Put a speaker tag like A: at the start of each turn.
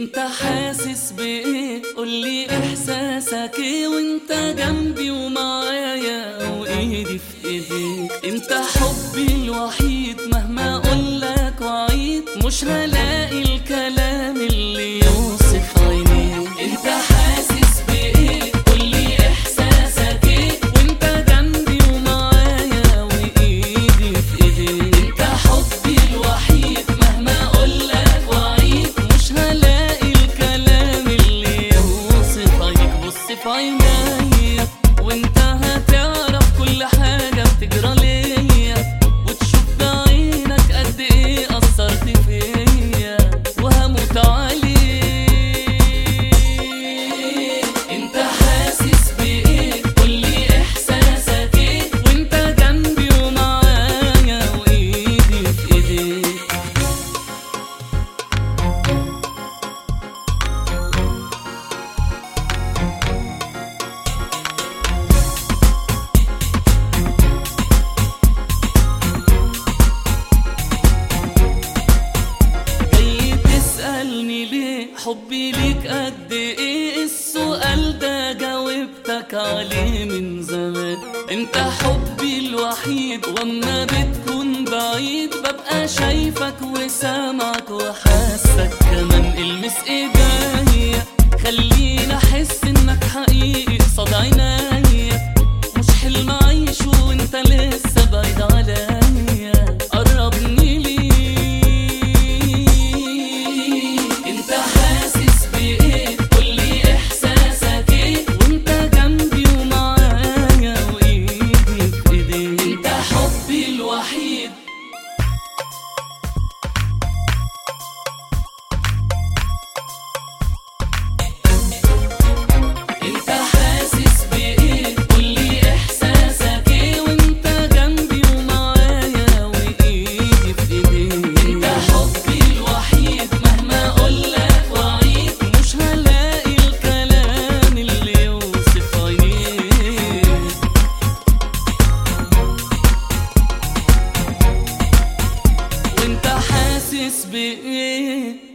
A: انت حاسس بايه قولي احساسك ايه وانت جنبي ومعايا وايدي في ايديك انت حبي الوحيد مهما اقولك وعيد مش هلاقي الكلام اللي يوصف عينيك انت حاسس بايه قولي احساسك ايه وانت جنبي ومعايا وايدي في ايديك انت حبي الوحيد مهما اقولك وعيد مش هلاقي الكلام اللي يوصف عينيك بص في عينيا وانت هتعرف كل حاجة بتجرى ليا وتشوف بعينك قد ايه أثرت فيا وهموت عليك انت حاسس بايه قولي احساسك ايه وانت جنبي ومعايا وايدي في ايديك جاي تسألني ليه حبي ليك قد ايه السؤال ده جاوبتك عليه من زمان انت حبي الوحيد واما بتكون بعيد ببقى شايفك وسامعك وحاسك كمان المس ايديا خليني احس انك حقيقي قصاد عينيا مش حلم عايش وانت لسه بعيد عليا قربني ليه انت حاسس بايه قولي احساسك ايه وانت جنبي ومعايا وايدي في ايديك انت حبي الوحيد انت حاسس بايه قولي احساسك ايه وانت جنبي ومعايا وايدي في ايديك انت حبي الوحيد مهما اقولك وعيد مش هلاقي الكلام اللي يوصف عينيك وانت حاسس بايه